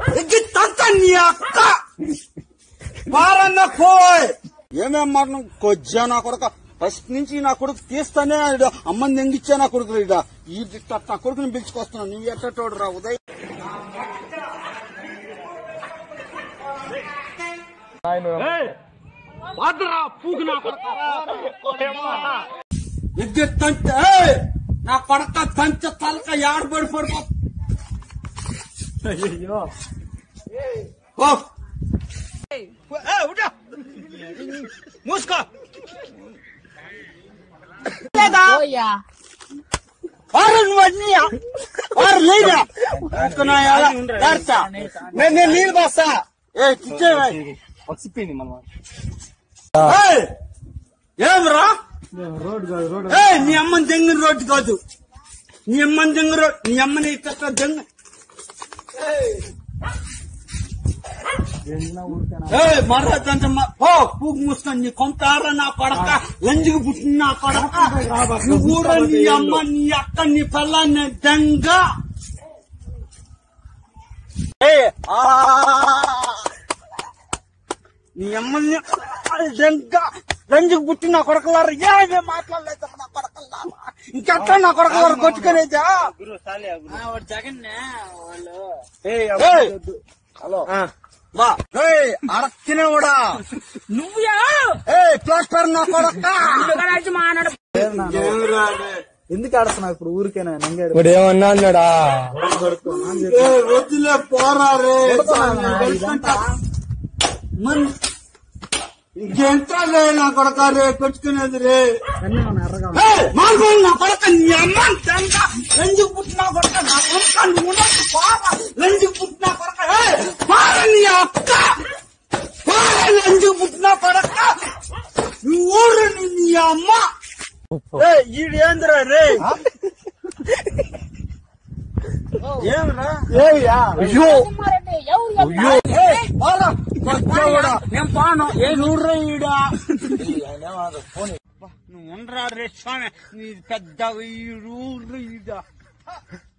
ఎగ్గి తంత నీ అక్క పారన్న పోయ్ ఏమేం మాటలు కొజ్జా నా కొడుక ఫస్ట్ నుంచి నా కొడుకు తీస్తానే ఈడు అమ్మని ఎంగిచ్చా నా కొడుకు ఇడ ఈ దిట్ట నా కొడుకుని పిలుచుకొస్తున్నావు నువ్వు ఎట్టోడు రా ఉదయ్ ఎగ్గి తంత ఏయ్! నా కొడక తంచ తలక యాడబడి పడిపో ఓ మూసుకో లేదా వారు నువ్వన్నీ వారు లేదా నేను నేను నీళ్ళు పోస్తా ఏ చిచ్చేవా ఏమరా ఏ నీ అమ్మని దెంగిన రోడ్డు కాదు నీ అమ్మని దెంగిన రోడ్డు నీ అమ్మని ఇట్లా దెంగ మర్రదంటే ఓ పూగు మూసుకొని నీ కొంతారా నా కొడక లంజికి పుట్టిన నా కొడక నువ్వు కూడా నీ అమ్మ నీ అక్క నీ పిల్లాన్ని దెంగ ఏ, ఆ, నీ అమ్మని దెంగ లంజికి పుట్టిన నా కొడకలారు ఏమే మాట్లాడలేదు నా కొడకల్లారా ఇంకెట్లా నా కొడకలారు కొట్టుకునేదా జగన్ వాళ్ళు హలో వా ఏయ్ అరక్కినేవాడా నువ్వా ఏయ్ ప్లాస్టర్ నా కొడక మాట్లాడు ఎందుకు ఆడుతున్నావు ఇప్పుడు ఊరికేనా నంగాడు ఇప్పుడు ఏమన్నా అన్నాడా ఏయ్, వద్దులే పోరా రే మన ఇంకెంత లే నా కొడక రే కొట్టుకునేది రే అన్నీ మన ఎర్రగా ఏయ్, మానుకోండి నా కొడక నీ అమ్మ తెంగ లంజుకు పుట్టిన కొడక నా కొడక నువ్వు నాకు పాప లంజుకు పుట్టిన కొడక ఏయ్, పార నీ అక్క పార లంజుకు పుట్టిన కొడక నువ్వు ఊరు నీ నీ అమ్మ ఏయ్, ఈడు ఏందిరా రే ఏమిరా ఏయ్యా అయ్యో ఎవరు అయ్యో ఏయ్, పోరా, కొత్తవాడా. నేను పాను ఏ నూర్రా ఈడ నువ్వు ఉండరా రే స్వామి నీ పెద్ద ఈ ఊర్రా ఈడ